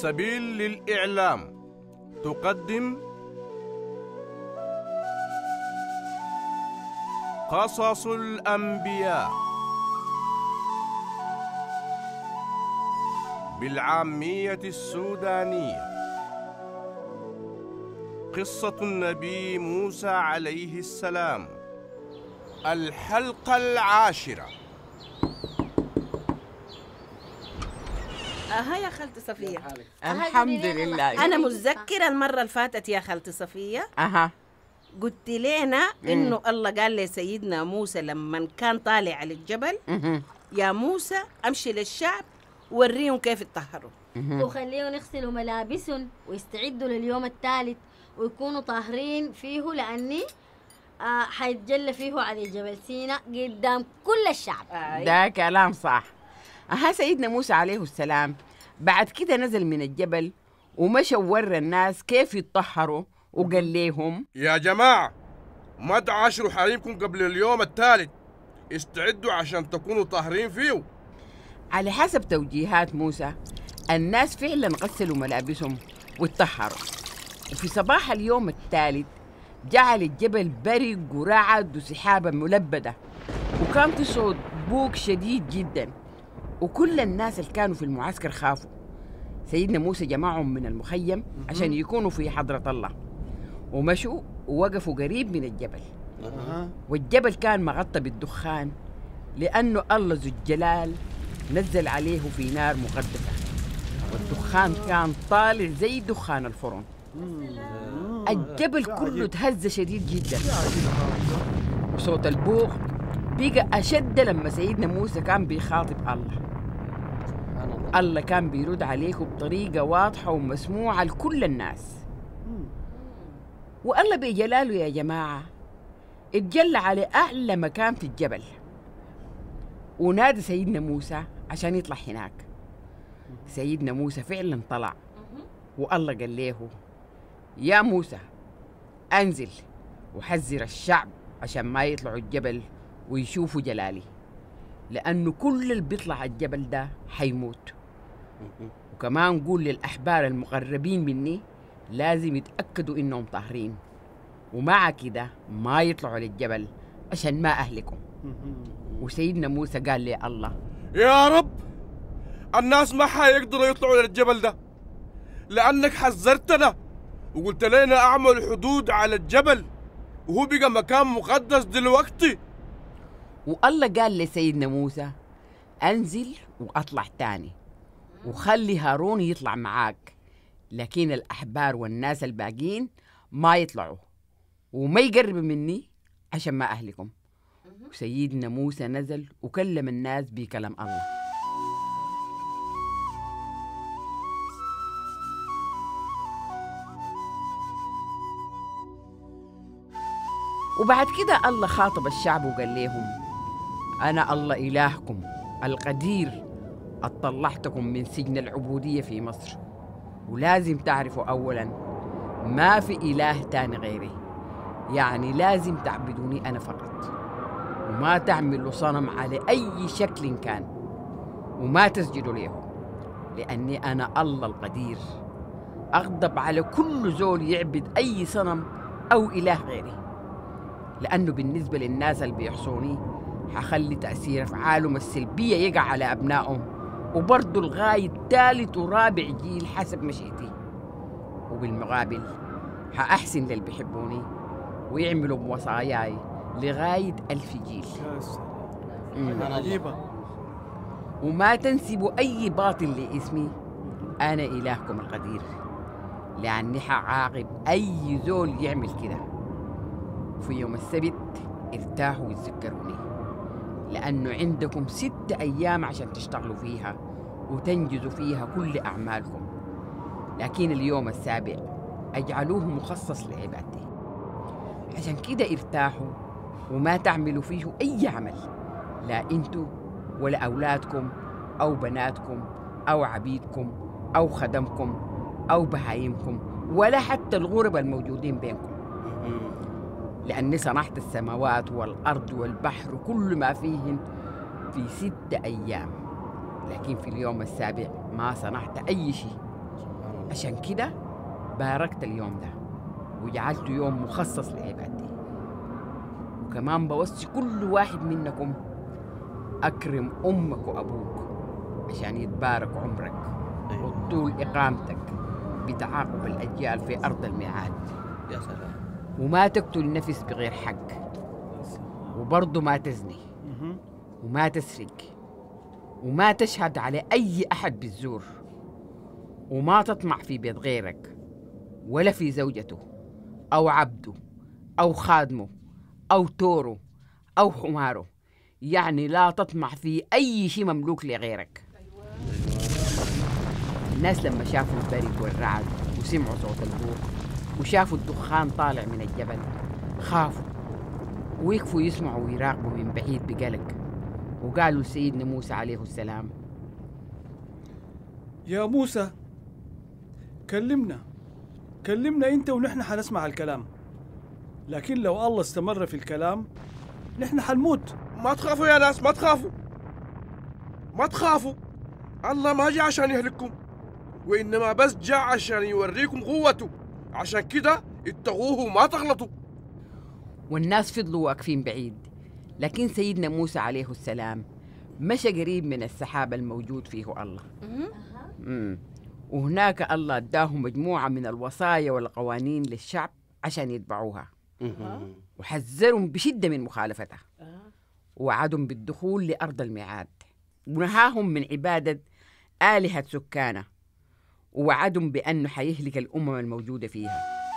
سلسبيل للإعلام تقدم قصص الأنبياء بالعامية السودانية قصة النبي موسى عليه السلام الحلقة العاشرة اها يا خالتي صفية الحمد لله أنا متذكرة المرة اللي فاتت يا خالتي صفية اها قلت لنا إنه الله قال لسيدنا موسى لما كان طالع على الجبل مهم. يا موسى أمشي للشعب وريهم كيف يطهروا وخليهم يغسلوا ملابسهم ويستعدوا لليوم الثالث ويكونوا طاهرين فيه لأني آه حيتجلى فيه على جبل سيناء قدام كل الشعب آي. ده كلام صح اها سيدنا موسى عليه السلام بعد كده نزل من الجبل ومشى ورى الناس كيف يتطهروا وقال لهم يا جماعة ما تعاشروا حريمكم قبل اليوم الثالث استعدوا عشان تكونوا طاهرين فيه على حسب توجيهات موسى الناس فعلا غسلوا ملابسهم واتطهروا وفي صباح اليوم الثالث جعل الجبل برق ورعد وسحابة ملبدة وكان في صوت بوق شديد جدا وكل الناس اللي كانوا في المعسكر خافوا سيدنا موسى جمعهم من المخيم عشان يكونوا في حضرة الله ومشوا ووقفوا قريب من الجبل والجبل كان مغطى بالدخان لأنه الله ذو الجلال نزل عليه في نار مقدسة والدخان كان طالع زي دخان الفرن الجبل كله تهز شديد جدا وصوت البوق بقى أشد لما سيدنا موسى كان بيخاطب الله الله كان بيرد عليه بطريقة واضحة ومسموعة لكل الناس والله بجلاله يا جماعة اتجلى على أعلى مكان في الجبل ونادى سيدنا موسى عشان يطلع هناك سيدنا موسى فعلا طلع والله قال له يا موسى انزل وحذر الشعب عشان ما يطلعوا الجبل ويشوفوا جلالي لأنه كل اللي بيطلع الجبل ده حيموت وكمان قول للأحبار المقربين مني لازم يتأكدوا إنهم طاهرين ومع كده ما يطلعوا للجبل عشان ما أهلكم وسيدنا موسى قال لي الله يا رب الناس ما حيقدروا يطلعوا للجبل ده لأنك حذرتنا وقلت لنا أعمل حدود على الجبل وهو بقى مكان مقدس دلوقتي والله قال لسيدنا موسى انزل واطلع تاني وخلي هارون يطلع معاك لكن الأحبار والناس الباقيين ما يطلعوا وما يقربوا مني عشان ما أهلكم وسيدنا موسى نزل وكلم الناس بكلام الله وبعد كده الله خاطب الشعب وقال لهم أنا الله إلهكم القدير أطلعتكم من سجن العبودية في مصر ولازم تعرفوا أولا ما في إله تاني غيري يعني لازم تعبدوني أنا فقط وما تعملوا صنم على أي شكل كان وما تسجدوا له لأني أنا الله القدير أغضب على كل زول يعبد أي صنم أو إله غيري لأنه بالنسبة للناس اللي بيحصوني حخلي تأثير أفعالهم السلبية يقع على أبنائهم وبرضه لغاية ثالث ورابع جيل حسب مشيئتي وبالمقابل حأحسن للي بيحبوني ويعملوا بوصاياي لغاية ألف جيل مم. عجيبة وما تنسبوا أي باطل لاسمي أنا إلهكم القدير لأني حعاقب أي زول يعمل كده في يوم السبت ارتاحوا وتذكروني لأنه عندكم ست أيام عشان تشتغلوا فيها وتنجزوا فيها كل أعمالكم لكن اليوم السابع أجعلوه مخصص لعبادتي عشان كده ارتاحوا وما تعملوا فيه أي عمل لا أنتوا ولا أولادكم أو بناتكم أو عبيدكم أو خدمكم أو بهايمكم ولا حتى الغرب الموجودين بينكم لأني صنعت السماوات والأرض والبحر وكل ما فيهن في ست أيام لكن في اليوم السابع ما صنعت أي شيء عشان كده باركت اليوم ده وجعلته يوم مخصص لعبادتي وكمان بوصي كل واحد منكم أكرم أمك وأبوك عشان يتبارك عمرك وطول إقامتك بتعاقب الأجيال في أرض الميعاد يا سلام وما تقتل نفس بغير حق وبرضه ما تزني وما تسرق وما تشهد على أي أحد بالزور وما تطمع في بيت غيرك ولا في زوجته أو عبده أو خادمه أو توره أو حماره يعني لا تطمع في أي شيء مملوك لغيرك الناس لما شافوا البرق والرعد وسمعوا صوت البوق وشافوا الدخان طالع من الجبل خافوا ويقفوا يسمعوا ويراقبوا من بعيد بقلق وقالوا لسيدنا موسى عليه السلام يا موسى كلمنا كلمنا انت ونحن حنسمع الكلام لكن لو الله استمر في الكلام نحن حنموت ما تخافوا يا ناس ما تخافوا ما تخافوا الله ما جاء عشان يهلككم وإنما بس جاء عشان يوريكم قوته عشان كده اتقوه وما تغلطوا والناس فضلوا واقفين بعيد لكن سيدنا موسى عليه السلام مشى قريب من السحاب الموجود فيه الله مم. وهناك الله اداهم مجموعة من الوصايا والقوانين للشعب عشان يتبعوها وحذرهم بشدة من مخالفتها ووعدهم بالدخول لأرض الميعاد ونهاهم من عبادة آلهة سكانه ووعدهم بأنه حيهلك الأمم الموجودة فيها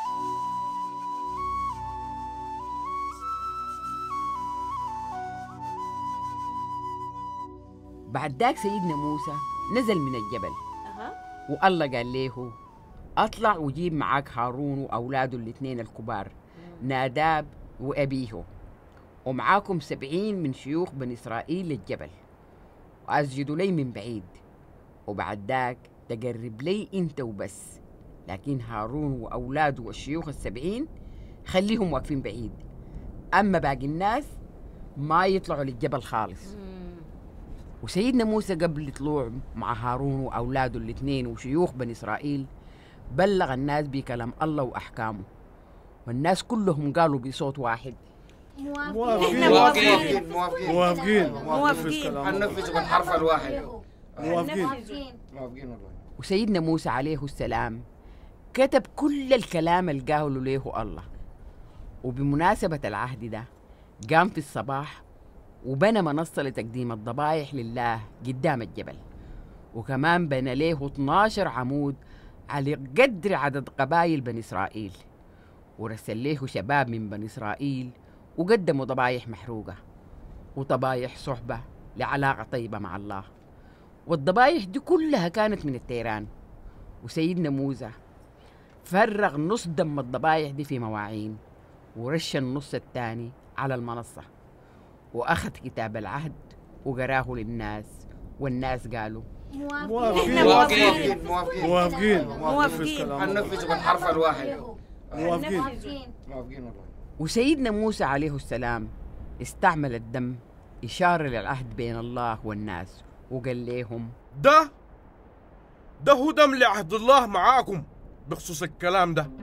بعد ذاك سيدنا موسى نزل من الجبل والله قال له اطلع وجيب معاك هارون واولاده الاثنين الكبار ناداب وابيه ومعاكم سبعين من شيوخ بني اسرائيل للجبل واسجدوا لي من بعيد وبعد ذاك تقرب لي انت وبس لكن هارون واولاده والشيوخ السبعين خليهم واقفين بعيد اما باقي الناس ما يطلعوا للجبل خالص وسيدنا موسى قبل طلوع مع هارون وأولاده الاثنين وشيوخ بني إسرائيل بلغ الناس بكلام الله وأحكامه والناس كلهم قالوا بصوت واحد موافقين موافقين موافقين موافقين موافقين. حننفذ بالحرف الواحد موافقين موافقين والله وسيدنا موسى عليه السلام كتب كل الكلام اللي قاله له الله وبمناسبة العهد ده قام في الصباح وبنى منصة لتقديم الذبائح لله قدام الجبل وكمان بنى له 12 عمود على قدر عدد قبائل بني إسرائيل ورسل له شباب من بني إسرائيل وقدموا ذبائح محروقة وذبائح صحبة لعلاقة طيبة مع الله والذبائح دي كلها كانت من التيران وسيدنا موسى فرغ نص دم الذبائح دي في مواعين ورش النص الثاني على المنصة وأخذ كتاب العهد وقراه للناس والناس قالوا موافقين موافقين موافقين موافقين موافقين. حننفذ بالحرف الواحد موافقين موافقين والله وسيدنا موسى عليه السلام استعمل الدم إشارة للعهد بين الله والناس وقال لهم ده ده هو دم لعهد الله معاكم بخصوص الكلام ده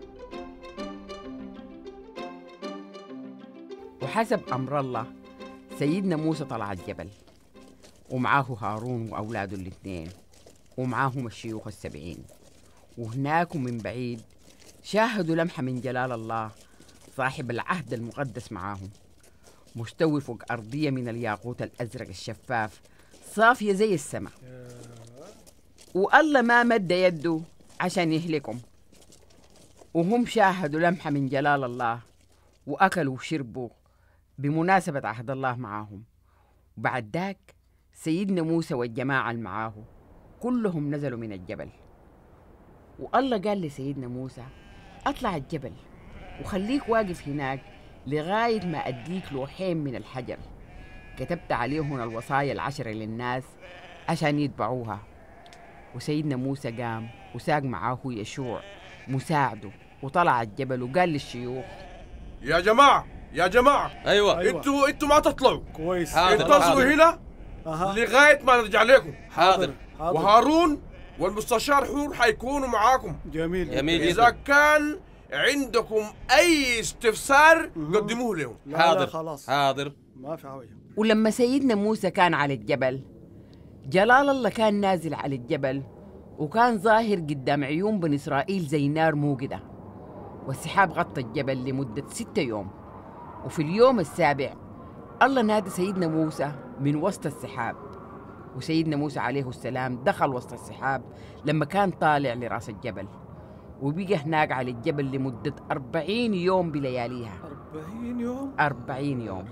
وحسب أمر الله سيدنا موسى طلع الجبل ومعاه هارون وأولاده الاثنين ومعاهم الشيوخ السبعين وهناك من بعيد شاهدوا لمحة من جلال الله صاحب العهد المقدس معاهم مستوي فوق أرضية من الياقوت الأزرق الشفاف صافية زي السماء والله ما مد يده عشان يهلكم وهم شاهدوا لمحة من جلال الله وأكلوا وشربوا بمناسبة عهد الله معاهم وبعد ذاك سيدنا موسى والجماعة اللي معاه كلهم نزلوا من الجبل والله قال لسيدنا موسى اطلع الجبل وخليك واقف هناك لغاية ما أديك لوحين من الحجر كتبت عليهم الوصايا العشرة للناس عشان يتبعوها وسيدنا موسى قام وساق معاه يشوع مساعده وطلع الجبل وقال للشيوخ يا جماعة يا جماعة ايوه أيوة. انتوا انتوا ما تطلعوا كويس حاضر. انتظروا هنا اها لغاية ما نرجع لكم حاضر حاضر وهارون والمستشار حور حيكونوا معاكم جميل جميل اذا جدا كان عندكم اي استفسار قدموه لهم لا لا حاضر خلاص حاضر ما في حاجه ولما سيدنا موسى كان على الجبل جلال الله كان نازل على الجبل وكان ظاهر قدام عيون بني إسرائيل زي نار موقدة والسحاب غطى الجبل لمدة ستة يوم وفي اليوم السابع الله نادى سيدنا موسى من وسط السحاب وسيدنا موسى عليه السلام دخل وسط السحاب لما كان طالع لراس الجبل وبقى هناك على الجبل لمدة أربعين يوم بلياليها 40 يوم أربعين يوم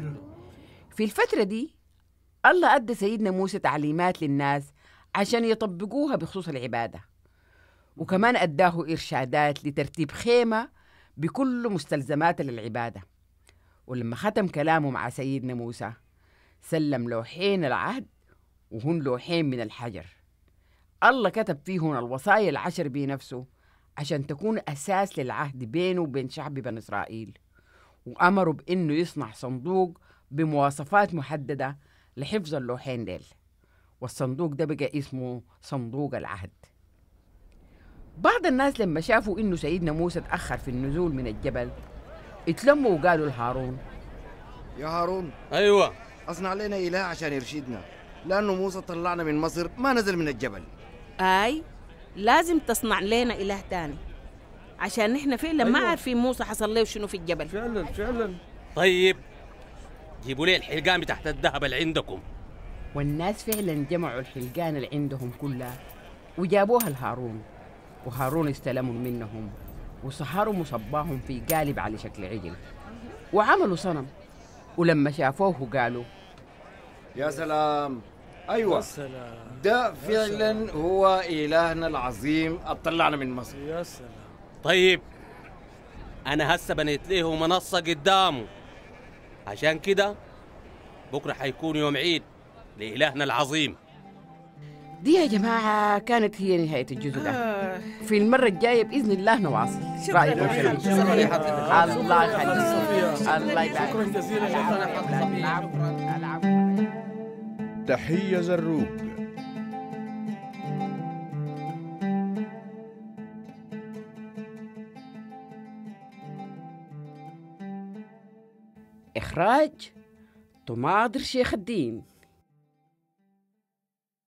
في الفترة دي الله أدى سيدنا موسى تعليمات للناس عشان يطبقوها بخصوص العبادة وكمان أداه إرشادات لترتيب خيمة بكل مستلزمات للعبادة ولما ختم كلامه مع سيدنا موسى سلم لوحين العهد وهن لوحين من الحجر الله كتب فيهن الوصايا العشر بنفسه عشان تكون أساس للعهد بينه وبين شعب بني إسرائيل وأمروا بإنه يصنع صندوق بمواصفات محددة لحفظ اللوحين ديل والصندوق ده بقى اسمه صندوق العهد بعض الناس لما شافوا إنه سيدنا موسى تأخر في النزول من الجبل اتلموا وقالوا لهارون يا هارون ايوه اصنع لنا اله عشان يرشدنا لانه موسى طلعنا من مصر ما نزل من الجبل اي لازم تصنع لنا اله تاني عشان نحن فعلا ما أيوة. عارفين موسى حصل له شنو في الجبل فعلا فعلا طيب جيبوا لي الحلقان بتاعت الذهب اللي عندكم والناس فعلا جمعوا الحلقان اللي عندهم كلها وجابوها لهارون وهارون استلموا منهم وسهروا مصباهم في قالب على شكل عجل وعملوا صنم ولما شافوه قالوا يا سلام ايوه سلام ده فعلا هو الهنا العظيم اطلعنا من مصر يا سلام طيب انا هسه بنيت له منصه قدامه عشان كده بكره حيكون يوم عيد لالهنا العظيم دي يا جماعة كانت هي نهاية الجزء ده في المرة الجاية بإذن الله نواصل رأيكم شنو؟ شكراً. الله يخليك الله يبارك شكرا جزيلا العفو العفو تحية زروق إخراج طماطر شيخ الدين